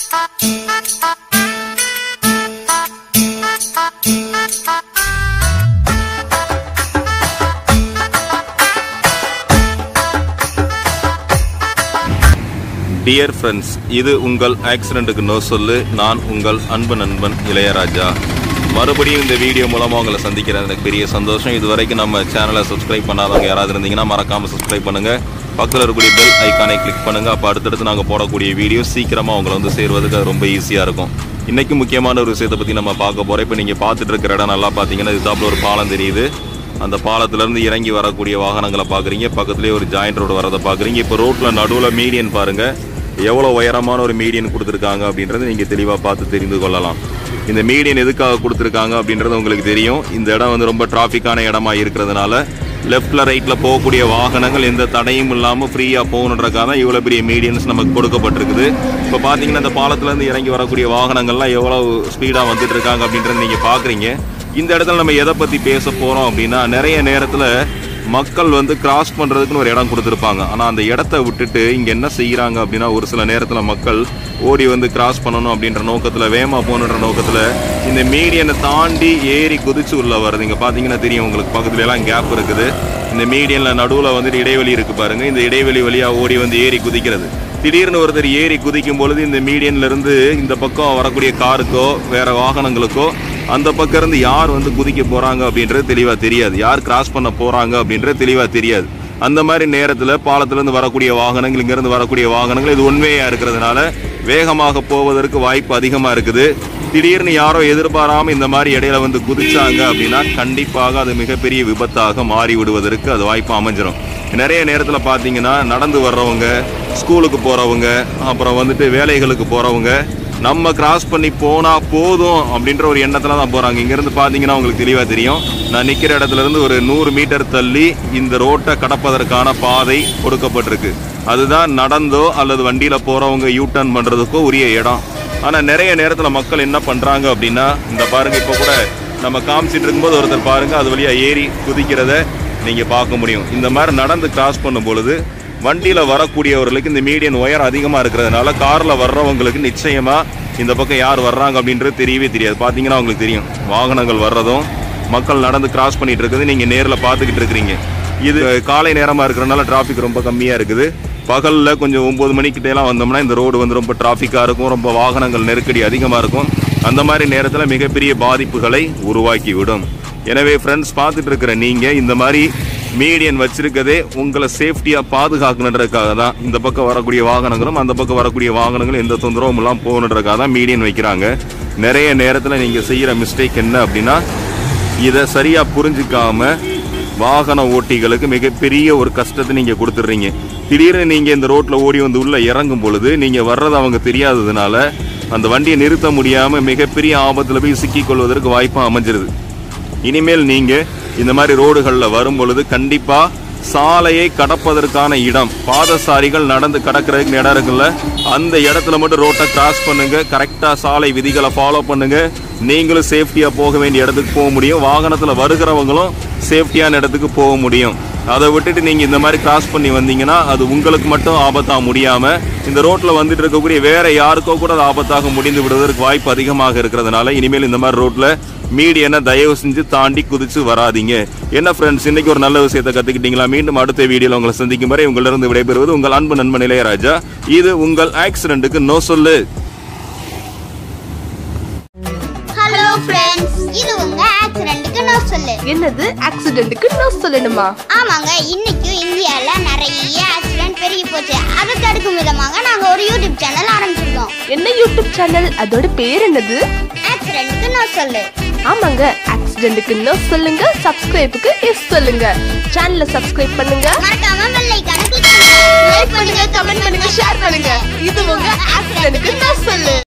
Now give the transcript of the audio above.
dear friends இது உங்கள் ஆக்சிடென்ட்டுக்கு நோ சொல்லு நான் உங்கள் அன்பு நண்பன் இளையராஜா மறுபடியும் இந்த வீடியோ மூலமாக உங்களை சந்திக்கிறேன் எனக்கு பெரிய சந்தோஷம் இது வரைக்கும் நம்ம சேனலை சப்ஸ்கிரைப் பண்ணாதவங்க யாராவது இருந்தீங்கன்னா மறக்காமல் சப்ஸ்கிரைப் பண்ணுங்கள் பக்கத்தில் இருக்கக்கூடிய பெல் ஐக்கானை கிளிக் பண்ணுங்கள் அப்போ அடுத்தடுத்து நாங்கள் போடக்கூடிய வீடியோ சீக்கிரமாக உங்களை வந்து சேர்வதுக்கு அது ரொம்ப ஈஸியாக இருக்கும் இன்றைக்கி முக்கியமான ஒரு விஷயத்தை பற்றி நம்ம பார்க்க போகிறோம் இப்போ நீங்கள் பார்த்துட்டு இருக்கிற இடம் நல்லா பார்த்தீங்கன்னா இது ஒரு பாலம் தெரியுது அந்த பாலத்திலேருந்து இறங்கி வரக்கூடிய வாகனங்களை பார்க்குறீங்க பக்கத்துலேயே ஒரு ஜாயிண்ட் ரோடு வரதை பார்க்குறீங்க இப்போ ரோட்டில் நடுவில் மீடியன் பாருங்கள் எவ்வளோ உயரமான ஒரு மீடியன் கொடுத்துருக்காங்க அப்படின்றத நீங்கள் தெளிவாக பார்த்து தெரிந்து கொள்ளலாம் இந்த மீடியன் எதுக்காக கொடுத்துருக்காங்க அப்படின்றது உங்களுக்கு தெரியும் இந்த இடம் வந்து ரொம்ப டிராஃபிக்கான இடமா இருக்கிறதுனால லெஃப்டில் ரைட்டில் போகக்கூடிய வாகனங்கள் எந்த தடையும் இல்லாமல் ஃப்ரீயாக போகணுன்றக்காக தான் இவ்வளோ பெரிய மீடியன்ஸ் நமக்கு கொடுக்கப்பட்டிருக்குது இப்போ பார்த்தீங்கன்னா இந்த பாலத்துலேருந்து இறங்கி வரக்கூடிய வாகனங்கள்லாம் எவ்வளோ ஸ்பீடாக வந்துட்டு இருக்காங்க அப்படின்றத நீங்கள் பார்க்குறீங்க இந்த இடத்துல நம்ம எதை பற்றி பேச போகிறோம் அப்படின்னா நிறைய நேரத்தில் மக்கள் வந்து கிராஸ் பண்ணுறதுக்குன்னு ஒரு இடம் கொடுத்துருப்பாங்க ஆனால் அந்த இடத்த விட்டுட்டு இங்கே என்ன செய்கிறாங்க அப்படின்னா ஒரு சில நேரத்தில் மக்கள் ஓடி வந்து கிராஸ் பண்ணணும் அப்படின்ற நோக்கத்தில் வேகமாக போகணுன்ற நோக்கத்தில் இந்த மீடியனை தாண்டி ஏறி குதிச்சு உள்ள வருது இங்கே பார்த்தீங்கன்னா தெரியும் உங்களுக்கு பக்கத்துல எல்லாம் கேப் இருக்குது இந்த மீடியனில் நடுவில் வந்துட்டு இடைவெளி இருக்கு பாருங்க இந்த இடைவெளி வழியாக ஓடி வந்து ஏறி குதிக்கிறது திடீர்னு ஒருத்தர் ஏறி குதிக்கும் பொழுது இந்த மீடியன்ல இருந்து இந்த பக்கம் வரக்கூடிய காருக்கோ வேற வாகனங்களுக்கோ அந்த பக்கம் இருந்து யார் வந்து குதிக்க போறாங்க அப்படின்றது தெளிவா தெரியாது யார் கிராஸ் பண்ண போறாங்க அப்படின்றது தெளிவா தெரியாது அந்த மாதிரி நேரத்தில் பாலத்திலிருந்து வரக்கூடிய வாகனங்கள் இங்கிருந்து வரக்கூடிய வாகனங்கள் இது உண்மையா இருக்கிறதுனால வேகமாக போவதற்கு வாய்ப்பு அதிகமாக இருக்குது திடீர்னு யாரோ எதிர்பாராம இந்த மாதிரி இடையில வந்து குதிச்சாங்க அப்படின்னா கண்டிப்பாக அது மிகப்பெரிய விபத்தாக மாறி விடுவதற்கு அது வாய்ப்பு அமைஞ்சிரும் நிறைய நேரத்தில் பார்த்தீங்கன்னா நடந்து வர்றவங்க ஸ்கூலுக்கு போகிறவங்க அப்புறம் வந்துட்டு வேலைகளுக்கு போகிறவங்க நம்ம கிராஸ் பண்ணி போனால் போதும் அப்படின்ற ஒரு எண்ணத்தில் தான் போகிறாங்க இங்கேருந்து பார்த்தீங்கன்னா உங்களுக்கு தெளிவாக தெரியும் நான் நிற்கிற இடத்துல இருந்து ஒரு நூறு மீட்டர் தள்ளி இந்த ரோட்டை கடப்பதற்கான பாதை கொடுக்கப்பட்டிருக்கு அதுதான் நடந்தோ அல்லது வண்டியில் போகிறவங்க யூ டர்ன் பண்ணுறதுக்கோ உரிய இடம் ஆனால் நிறைய நேரத்தில் மக்கள் என்ன பண்ணுறாங்க அப்படின்னா இந்த பாருங்க இப்போ கூட நம்ம காமிச்சிட்டு இருக்கும்போது ஒருத்தர் பாருங்க அது வழியாக ஏறி குதிக்கிறத நீங்கள் பார்க்க முடியும் இந்த மாதிரி நடந்து கிராஸ் பண்ணும் பொழுது வண்டியில் வரக்கூடியவர்களுக்கு இந்த மீடியன் ஒயர் அதிகமாக இருக்கிறதுனால காரில் வர்றவங்களுக்கு நிச்சயமாக இந்த பக்கம் யார் வர்றாங்க அப்படின்றது தெரியவே தெரியாது பார்த்தீங்கன்னா உங்களுக்கு தெரியும் வாகனங்கள் வர்றதும் மக்கள் நடந்து கிராஸ் பண்ணிட்டு இருக்குது நீங்கள் நேரில் பார்த்துக்கிட்டு இருக்கிறீங்க இது காலை நேரமாக இருக்கிறனால டிராஃபிக் ரொம்ப கம்மியாக இருக்குது பகலில் கொஞ்சம் ஒம்பது மணிக்கிட்டேலாம் வந்தோம்னா இந்த ரோடு வந்து ரொம்ப டிராஃபிக்காக இருக்கும் ரொம்ப வாகனங்கள் நெருக்கடி அதிகமாக இருக்கும் அந்த மாதிரி நேரத்தில் மிகப்பெரிய பாதிப்புகளை உருவாக்கி விடும் எனவே ஃப்ரெண்ட்ஸ் பார்த்துட்டு இருக்கிற நீங்கள் இந்த மாதிரி மீடியன் வச்சிருக்கதே உங்களை சேஃப்டியாக பாதுகாக்கணுன்றதுக்காக தான் இந்த பக்கம் வரக்கூடிய வாகனங்களும் அந்த பக்கம் வரக்கூடிய வாகனங்களும் எந்த தொந்தரவும் இல்லாமல் போகணுன்றதுக்காக தான் மீடியன் வைக்கிறாங்க நிறைய நேரத்தில் நீங்கள் செய்கிற மிஸ்டேக் என்ன அப்படின்னா இதை சரியாக புரிஞ்சுக்காம வாகன ஓட்டிகளுக்கு மிகப்பெரிய ஒரு கஷ்டத்தை நீங்க கொடுத்துடுறீங்க திடீர்னு நீங்க இந்த ரோட்ல ஓடி வந்து உள்ள இறங்கும் பொழுது நீங்க வர்றது அவங்க தெரியாததுனால அந்த வண்டியை நிறுத்த முடியாம மிகப்பெரிய ஆபத்துல போய் சிக்கிக் கொள்வதற்கு வாய்ப்பு அமைஞ்சிருது இனிமேல் நீங்க இந்த மாதிரி ரோடுகள்ல வரும் பொழுது கண்டிப்பா சாலையை கடப்பதற்கான இடம் பாதசாரிகள் நடந்து கடக்கிறதுக்கு இடம் இருக்குல்ல அந்த இடத்துல மட்டும் ரோட்டை கிராஸ் பண்ணுங்க கரெக்டா சாலை விதிகளை ஃபாலோ பண்ணுங்க நீங்களும் சேஃப்டியா போக வேண்டிய இடத்துக்கு போக முடியும் வாகனத்துல வருகிறவங்களும் சேஃப்டியான இடத்துக்கு போக முடியும் அதை விட்டுட்டு நீங்க இந்த மாதிரி கிராஸ் பண்ணி வந்தீங்கன்னா அது உங்களுக்கு மட்டும் ஆபத்தா முடியாம இந்த ரோட்ல வந்துட்டு இருக்கக்கூடிய வேற யாருக்கோ கூட அது ஆபத்தாக முடிந்து விடுவதற்கு வாய்ப்பு அதிகமாக இருக்கிறதுனால இனிமேல் இந்த மாதிரி ரோட்ல மீடியனை தயவு செஞ்சு தாண்டி குதிச்சு வராதீங்க என்ன ஃப்ரெண்ட்ஸ் இன்னைக்கு ஒரு நல்ல விஷயத்தை கத்துக்கிட்டீங்களா மீண்டும் அடுத்த வீடியோல உங்களை சந்திக்கும் வரை உங்களிடம் விடைபெறுவது உங்கள் அன்பு நண்பன் இளையராஜா இது உங்கள் ஆக்சிடென்ட்டுக்கு நோ சொல்லு ஹலோ ஃப்ரெண்ட்ஸ் இது உங்க ஆக்சிடென்ட்டுக்கு நான் சொல்லு என்னது ஆக்சிடென்ட்டுக்கு நான் சொல்லணுமா ஆமாங்க இன்னைக்கு இந்தியால நிறைய ஆக்சிடென்ட் பெருகி போச்சு அதை தடுக்கும் விதமாக நாங்க ஒரு யூடியூப் சேனல் ஆரம்பிச்சிருக்கோம் என்ன யூடியூப் சேனல் அதோட பேர் என்னது ஆக்சிடென்ட்டுக்கு நான் சொல்லு ஆமாங்க ஆக்சிடென்ட்டுக்கு நோ சொல்லுங்க சப்ஸ்கிரைபுக்கு எஸ் சொல்லுங்க சேனலை சப்ஸ்கிரைப் பண்ணுங்க மறக்காம பெல் ஐகானை கிளிக் பண்ணுங்க லைக் பண்ணுங்க கமெண்ட் பண்ணுங்க ஷேர் பண்ணுங்க இது உங்க ஆக்சிடென்ட்டுக்கு நான் சொல்லு